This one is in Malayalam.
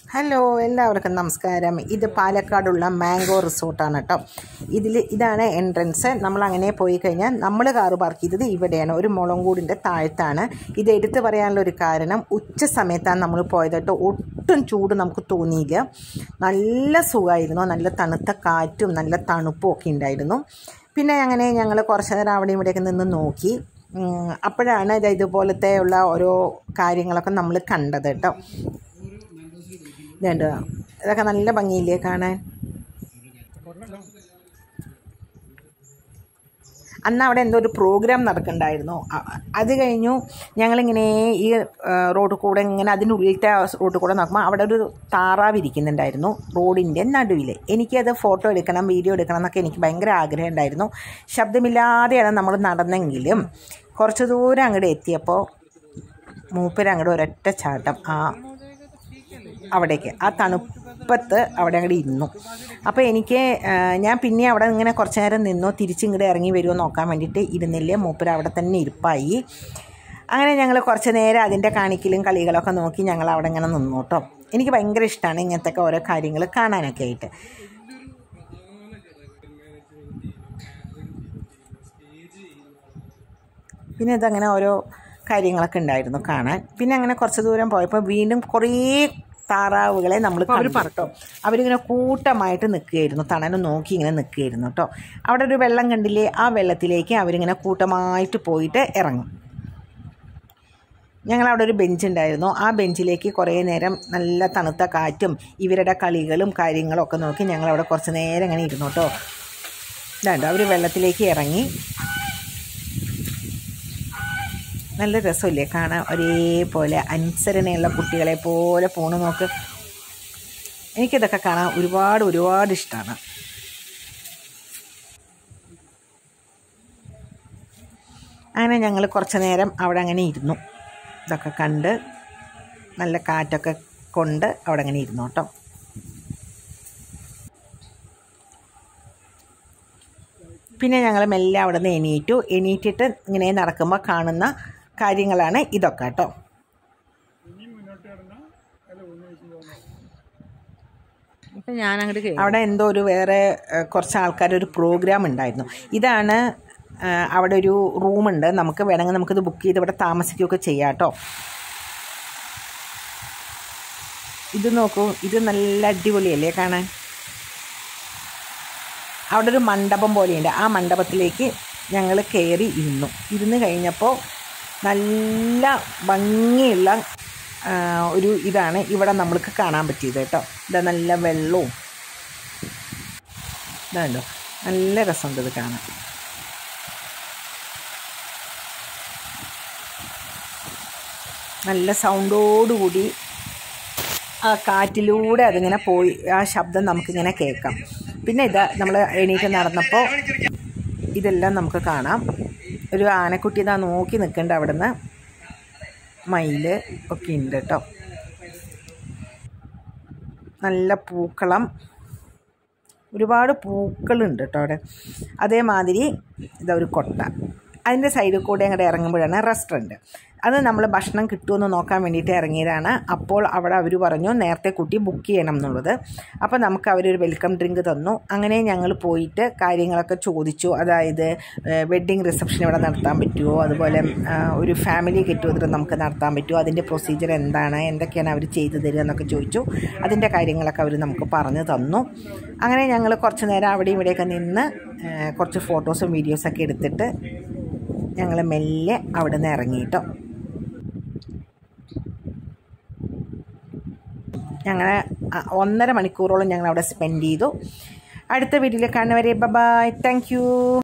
ഹലോ എല്ലാവർക്കും നമസ്കാരം ഇത് പാലക്കാടുള്ള മാംഗോ റിസോർട്ടാണ് കേട്ടോ ഇതിൽ ഇതാണ് എൻട്രൻസ് നമ്മൾ അങ്ങനെ പോയി കഴിഞ്ഞാൽ നമ്മൾ കാറ് പാർക്ക് ചെയ്തത് ഇവിടെയാണ് ഒരു മുളങ്കൂടിൻ്റെ താഴത്താണ് ഇത് എടുത്തു പറയാനുള്ള ഒരു കാരണം ഉച്ച സമയത്താണ് നമ്മൾ പോയത് കേട്ടോ ഒട്ടും ചൂട് നമുക്ക് തോന്നിയില്ല നല്ല സുഖമായിരുന്നു നല്ല തണുത്ത കാറ്റും നല്ല തണുപ്പും ഒക്കെ ഉണ്ടായിരുന്നു പിന്നെ അങ്ങനെ ഞങ്ങൾ കുറച്ച് നേരം അവിടെ ഇവിടെയൊക്കെ നിന്ന് നോക്കി ഉം, അപ്പോഴാണ് ഇത് ഇതുപോലത്തെ ഉള്ള ഓരോ കാര്യങ്ങളൊക്കെ നമ്മൾ കണ്ടത് കേട്ടോ ഇതുണ്ട് ഇതൊക്കെ നല്ല ഭംഗിയില്ലേ കാണാൻ അന്ന് അവിടെ എന്തോ ഒരു പ്രോഗ്രാം നടക്കുന്നുണ്ടായിരുന്നു അ- അത് കഴിഞ്ഞു ഞങ്ങളിങ്ങനെ ഈ റോഡ് കൂടെ ഇങ്ങനെ അതിനുള്ളിലത്തെ റോഡ് കൂടെ നോക്കുമ്പോൾ അവിടെ ഒരു താറാവ് ഇരിക്കുന്നുണ്ടായിരുന്നു റോഡിൻ്റെ നടുവിൽ എനിക്കത് ഫോട്ടോ എടുക്കണം വീഡിയോ എടുക്കണം എന്നൊക്കെ എനിക്ക് ഭയങ്കര ആഗ്രഹം ഉണ്ടായിരുന്നു ശബ്ദമില്ലാതെയാണ് നമ്മൾ നടന്നെങ്കിലും കുറച്ച് ദൂരം അങ്ങോട്ട് എത്തിയപ്പോൾ മൂപ്പര് അങ്ങോട്ട് ഒരൊറ്റ ചാട്ടം ആ അവിടേക്ക് ആ തണുപ്പത്ത് അവിടെ അങ്ങോട്ട് ഇരുന്നു അപ്പോൾ എനിക്ക് ആ, ഞാൻ പിന്നെ അവിടെ ഇങ്ങനെ കുറച്ച് നേരം നിന്നു തിരിച്ചിങ്ങോട്ട് ഇറങ്ങി വരുമോ നോക്കാൻ വേണ്ടിയിട്ട് ഇരുന്നില്ല മൂപ്പര് അവിടെ തന്നെ ഇരിപ്പായി അങ്ങനെ ഞങ്ങൾ കുറച്ച് നേരം അതിൻ്റെ കാണിക്കലും കളികളൊക്കെ നോക്കി ഞങ്ങൾ അവിടെ ഇങ്ങനെ നിന്നു കേട്ടോ എനിക്ക് ഭയങ്കര ഇഷ്ടമാണ് ഇങ്ങനത്തെ ഒക്കെ ഓരോ കാര്യങ്ങൾ കാണാനൊക്കെ ആയിട്ട് പിന്നെ ഇതങ്ങനെ ഓരോ കാര്യങ്ങളൊക്കെ ഉണ്ടായിരുന്നു കാണാൻ പിന്നെ അങ്ങനെ കുറച്ച് ദൂരം പോയപ്പോൾ വീണ്ടും കുറേ താറാവുകളെ നമ്മൾ അവർ പറട്ടോ അവരിങ്ങനെ കൂട്ടമായിട്ട് നിൽക്കുകയായിരുന്നു തണലും നോക്കി ഇങ്ങനെ നിൽക്കുകയായിരുന്നു കേട്ടോ അവിടെ ഒരു വെള്ളം കണ്ടില്ലേ ആ വെള്ളത്തിലേക്ക് അവരിങ്ങനെ കൂട്ടമായിട്ട് പോയിട്ട് ഇറങ്ങും ഞങ്ങളവിടെ ഒരു ബെഞ്ച് ഉണ്ടായിരുന്നു ആ ബെഞ്ചിലേക്ക് കുറേ നേരം നല്ല തണുത്ത കാറ്റും ഇവരുടെ കളികളും കാര്യങ്ങളും ഒക്കെ നോക്കി ഞങ്ങളവിടെ കുറച്ച് നേരം ഇങ്ങനെ ഇരുന്നു കേട്ടോ ഇതാണ്ട് അവർ വെള്ളത്തിലേക്ക് ഇറങ്ങി നല്ല രസമില്ലേ കാണാൻ ഒരേപോലെ അനുസരണയുള്ള കുട്ടികളെ പോലെ പോണു നോക്ക് എനിക്കിതൊക്കെ കാണാൻ ഒരുപാട് ഒരുപാട് ഇഷ്ടമാണ് അങ്ങനെ ഞങ്ങൾ കുറച്ച് നേരം അവിടെ അങ്ങനെ ഇരുന്നു ഇതൊക്കെ കണ്ട് നല്ല കാറ്റൊക്കെ കൊണ്ട് അവിടെ അങ്ങനെ ഇരുന്നു കേട്ടോ പിന്നെ ഞങ്ങൾ മെല്ലെ അവിടെ നിന്ന് എണീറ്റു എണീറ്റിട്ട് ഇങ്ങനെ നടക്കുമ്പോൾ കാണുന്ന കാര്യങ്ങളാണ് ഇതൊക്കെ കേട്ടോ അവിടെ എന്തോ ഒരു വേറെ ഏഹ്, കുറച്ച് ആൾക്കാർ ഒരു പ്രോഗ്രാം ഉണ്ടായിരുന്നു ഇതാണ് ഏഹ്, അവിടെ ഒരു റൂമുണ്ട് നമുക്ക് വേണമെങ്കിൽ നമുക്കിത് ബുക്ക് ചെയ്ത് ഇവിടെ താമസിക്കുകയൊക്കെ ചെയ്യാം കേട്ടോ ഇത് നോക്കൂ ഇത് നല്ല അടിപൊളിയല്ലേ കാണാൻ അവിടെ ഒരു മണ്ഡപം പോലെയുണ്ട് ആ മണ്ഡപത്തിലേക്ക് ഞങ്ങൾ കയറി ഇരുന്നു ഇരുന്ന് കഴിഞ്ഞപ്പോൾ നല്ല ഭംഗിയുള്ള ആ, ഒരു ഇതാണ് ഇവിടെ നമ്മൾക്ക് കാണാൻ പറ്റിയത് കേട്ടോ ഇതാ നല്ല വെള്ളവും ഇതാണ്ടോ നല്ല രസമുണ്ട് ഇത് കാണാൻ നല്ല സൗണ്ടോടുകൂടി ആ കാറ്റിലൂടെ അതിങ്ങനെ പോയി ആ ശബ്ദം നമുക്കിങ്ങനെ കേൾക്കാം പിന്നെ ഇതാ നമ്മൾ എണീറ്റ് നടന്നപ്പോൾ ഇതെല്ലാം നമുക്ക് കാണാം ഒരു ആനക്കുട്ടി ഇതാ നോക്കി നിൽക്കുന്നുണ്ട് അവിടുന്ന് മയിൽ ഒക്കെ ഉണ്ട് കേട്ടോ നല്ല പൂക്കളം ഒരുപാട് പൂക്കളുണ്ട് കേട്ടോ അവിടെ അതേമാതിരി ഇതാ ഒരു കൊട്ട അതിൻ്റെ സൈഡിൽ കൂടെ അങ്ങോട്ട് ഇറങ്ങുമ്പോഴാണ് റെസ്റ്റോറൻറ്റ് അത് നമ്മൾ ഭക്ഷണം കിട്ടുമെന്ന് നോക്കാൻ വേണ്ടിയിട്ട് ഇറങ്ങിയതാണ് അപ്പോൾ അവിടെ അവർ പറഞ്ഞു നേരത്തെ കുട്ടി ബുക്ക് ചെയ്യണം എന്നുള്ളത് അപ്പോൾ നമുക്ക് അവരൊരു വെൽക്കം ഡ്രിങ്ക് തന്നു അങ്ങനെ ഞങ്ങൾ പോയിട്ട് കാര്യങ്ങളൊക്കെ ചോദിച്ചു അതായത് വെഡ്ഡിങ് റിസപ്ഷൻ ഇവിടെ നടത്താൻ പറ്റുമോ അതുപോലെ ആ, ഒരു ഫാമിലി ഗെറ്റ് ടുഗദർ നമുക്ക് നടത്താൻ പറ്റുമോ അതിൻ്റെ പ്രൊസീജിയർ എന്താണ് എന്തൊക്കെയാണ് അവർ ചെയ്തു തരിക എന്നൊക്കെ ചോദിച്ചു അതിൻ്റെ കാര്യങ്ങളൊക്കെ അവർ നമുക്ക് പറഞ്ഞു തന്നു അങ്ങനെ ഞങ്ങൾ കുറച്ച് നേരം അവിടെ ഇവിടെയൊക്കെ നിന്ന് ആ, കുറച്ച് ഫോട്ടോസും വീഡിയോസൊക്കെ എടുത്തിട്ട് ഞങ്ങൾ മെല്ലെ അവിടെ നിന്ന് ഇറങ്ങി കേട്ടോ ഞങ്ങൾ ഒന്നര മണിക്കൂറോളം ഞങ്ങൾ അവിടെ സ്പെൻഡ് ചെയ്തു അടുത്ത വീഡിയോയിൽ കാണുന്നവരെ ബൈ താങ്ക് യു